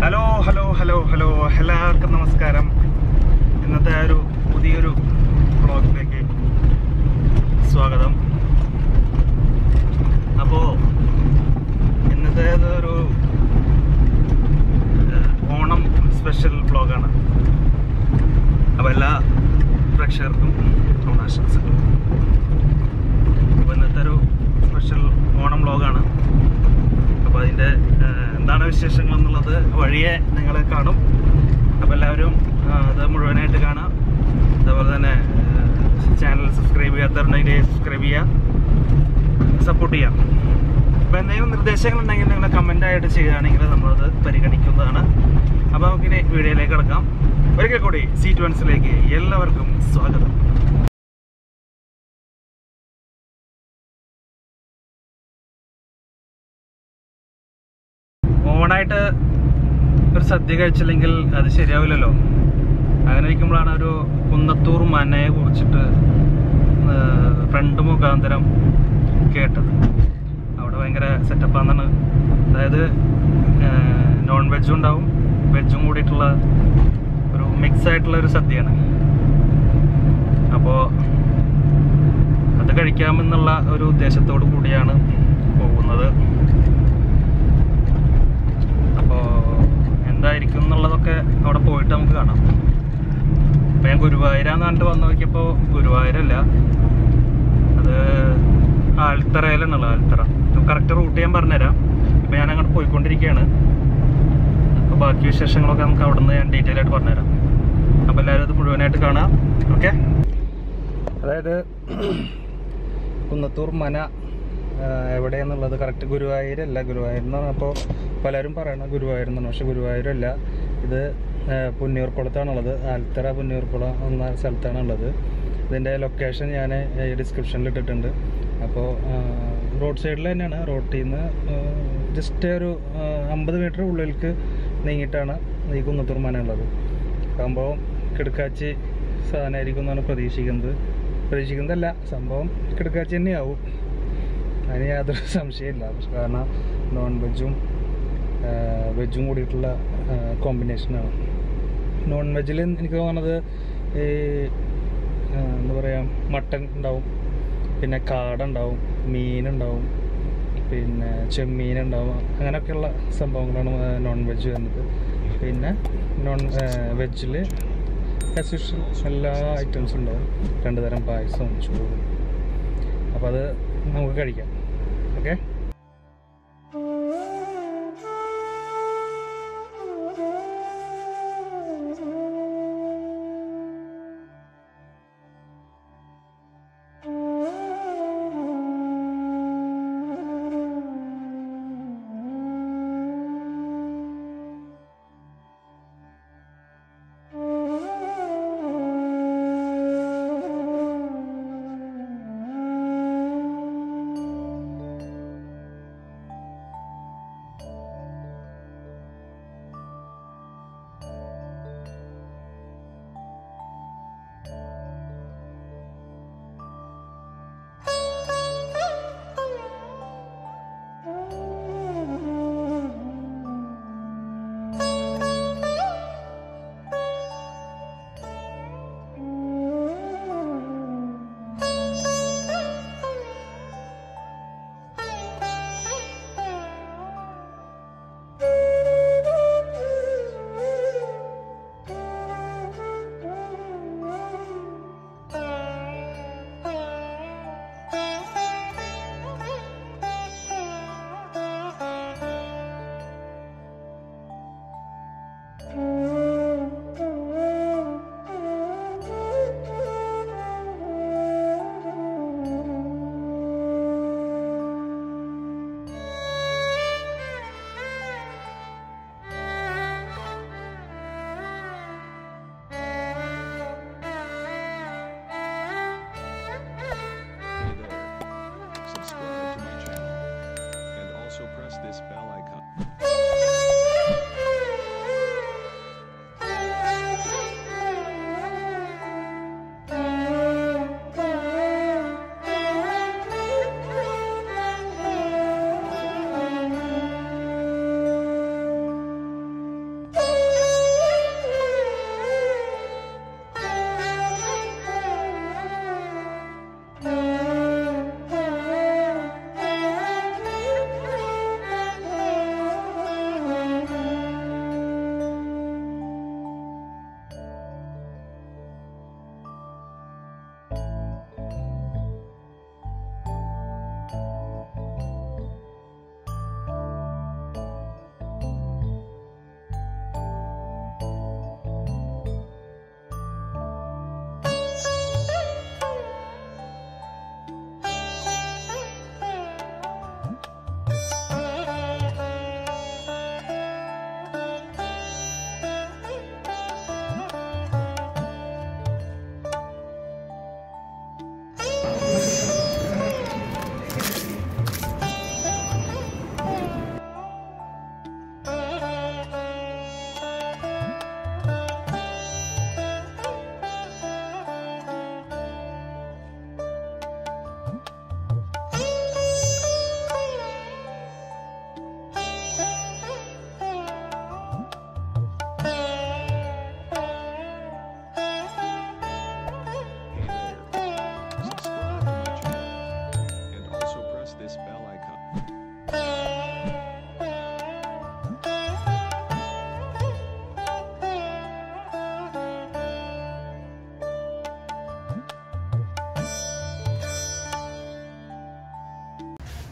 hello hello hello hello എല്ലാവർക്കും നമസ്കാരം ഇന്നത്തെ ഒരു പുതിയൊരു വ്ളോഗിലേക്ക് സ്വാഗതം അപ്പോൾ ഇന്നത്തെ ഒരു ഏഹ്, ഓണം സ്പെഷ്യൽ വ്ളോഗാണ് അപ്പോൾ എല്ലാ പ്രേക്ഷകർക്കും ഓണാശംസകൾ അപ്പോൾ ഇന്നത്തെ ഒരു സ്പെഷ്യൽ ഓണം വ്ളോഗാണ് അപ്പോൾ അതിൻ്റെ ഏഹ്, എന്താണ് വിശേഷങ്ങൾ എന്നുള്ളത് വഴിയെ നിങ്ങൾ കാണും അപ്പോൾ എല്ലാവരും ആ, അത് മുഴുവനായിട്ട് കാണാം അതുപോലെ തന്നെ ചാനൽ സബ്സ്ക്രൈബ് ചെയ്യാത്തവരുണ്ടെങ്കിൽ സബ്സ്ക്രൈബ് ചെയ്യുക സപ്പോർട്ട് ചെയ്യാം അപ്പോൾ എന്തെങ്കിലും നിർദ്ദേശങ്ങൾ ഉണ്ടെങ്കിൽ നിങ്ങൾ കമൻ്റ് ആയിട്ട് ചെയ്യുകയാണെങ്കിൽ നമ്മളത് പരിഗണിക്കുന്നതാണ് അപ്പോൾ നമുക്കിനി വീഡിയോയിലേക്ക് കിടക്കാം ഒരിക്കൽ കൂടി സീറ്റ് വൺസിലേക്ക് എല്ലാവർക്കും സ്വാഗതം ഓണായിട്ട് ഒരു സദ്യ കഴിച്ചില്ലെങ്കിൽ അത് ശരിയാവില്ലല്ലോ അങ്ങനെ ഇരിക്കുമ്പോഴാണ് ഒരു കുന്നത്തൂർ മനയെ കുറിച്ചിട്ട് ഫ്രണ്ട് മുഖാന്തരം കേട്ടത് അവിടെ ഭയങ്കര സെറ്റപ്പാന്നാണ് അതായത് നോൺ വെജും ഉണ്ടാവും വെജും കൂടിയിട്ടുള്ള ഒരു മിക്സ് ആയിട്ടുള്ള ഒരു സദ്യയാണ് അപ്പോൾ അത് കഴിക്കാമെന്നുള്ള ഒരു ഉദ്ദേശത്തോടു കൂടിയാണ് പോകുന്നത് അപ്പോൾ എന്തായിരിക്കും എന്നുള്ളതൊക്കെ അവിടെ പോയിട്ട് നമുക്ക് കാണാം അപ്പോൾ ഞാൻ ഗുരുവായൂരാന്ന് പറഞ്ഞിട്ട് വന്നു നോക്കിയപ്പോൾ ഗുരുവായൂരല്ല അത് ആൽത്തറയിലാണുള്ളത് ആൽത്തറ കറക്റ്റ് റൂട്ട് ഞാൻ പറഞ്ഞുതരാം ഇപ്പോൾ ഞാൻ അങ്ങോട്ട് പോയിക്കൊണ്ടിരിക്കുകയാണ് അപ്പോൾ ബാക്കി വിശേഷങ്ങളൊക്കെ നമുക്ക് അവിടെ നിന്ന് ഞാൻ ഡീറ്റെയിൽ ആയിട്ട് പറഞ്ഞുതരാം അപ്പോൾ എല്ലാവരും അത് മുഴുവനായിട്ട് കാണാം ഓക്കെ അതായത് കുന്നത്തൂർ മന ആ, എവിടെയെന്നുള്ളത് കറക്റ്റ് ഗുരുവായൂരല്ല ഗുരുവായൂർ എന്ന് പറഞ്ഞപ്പോൾ പലരും പറയണ ഗുരുവായൂർ എന്നാണ് പക്ഷെ ഗുരുവായൂരല്ല ഇത് ആ, പുന്നൂർക്കുളത്താണുള്ളത് ആൽത്തറ പുന്നൂർക്കുളം എന്ന സ്ഥലത്താണുള്ളത് ഇതിൻ്റെ ലൊക്കേഷൻ ഞാൻ ഡിസ്ക്രിപ്ഷനിൽ ഇട്ടിട്ടുണ്ട് അപ്പോൾ റോഡ് സൈഡിൽ തന്നെയാണ് റോട്ടിൽ നിന്ന് ജസ്റ്റ് ഒരു ആ, അമ്പത് മീറ്റർ ഉള്ളിലേക്ക് നീങ്ങിയിട്ടാണ് ഈ കുന്നത്തൂർ മന ഉള്ളത് സംഭവം കിടക്കാച്ചി സാധനമായിരിക്കും എന്നാണ് പ്രതീക്ഷിക്കുന്നത് പ്രതീക്ഷിക്കുന്നതല്ല സംഭവം കിടക്കാച്ചി തന്നെയാവും അതിന് യാതൊരു സംശയമില്ല പക്ഷെ കാരണം നോൺ വെജും വെജും കൂടിയിട്ടുള്ള കോമ്പിനേഷനാണ് നോൺ വെജിൽ എനിക്ക് തോന്നുന്നത് ഈ ആ, എന്താ പറയുക മട്ടൻ ഉണ്ടാവും പിന്നെ കാട ഉണ്ടാവും മീനുണ്ടാവും പിന്നെ ചെമ്മീൻ ഉണ്ടാവും അങ്ങനെയൊക്കെയുള്ള സംഭവങ്ങളാണ് നോൺ വെജ് വരുന്നത് പിന്നെ നോൺ വെജിൽ ആസ് യൂഷ്വൽ എല്ലാ ഐറ്റംസും ഉണ്ടാവും രണ്ട് തരം പായസവും ചോറും അപ്പോൾ അത് നമുക്ക് കഴിക്കാം ഓക്കെ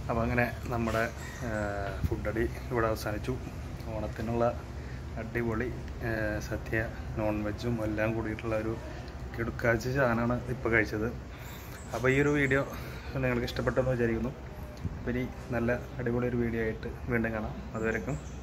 അപ്പോൾ അങ്ങനെ നമ്മുടെ ഫുഡടി ഇവിടെ അവസാനിച്ചു ഓണത്തിനുള്ള അടിപൊളി ആ, സദ്യ നോൺ വെജും എല്ലാം കൂടിയിട്ടുള്ള ഒരു കിടുക്കാച്ച സാധനമാണ് ഇപ്പോൾ കഴിച്ചത് അപ്പോൾ ഈ ഒരു വീഡിയോ നിങ്ങൾക്ക് ഇഷ്ടപ്പെട്ടെന്ന് വിചാരിക്കുന്നു അപ്പോൾ ഇനി നല്ല അടിപൊളി ഒരു വീഡിയോ ആയിട്ട് വീണ്ടും കാണാം അതുവരെക്കും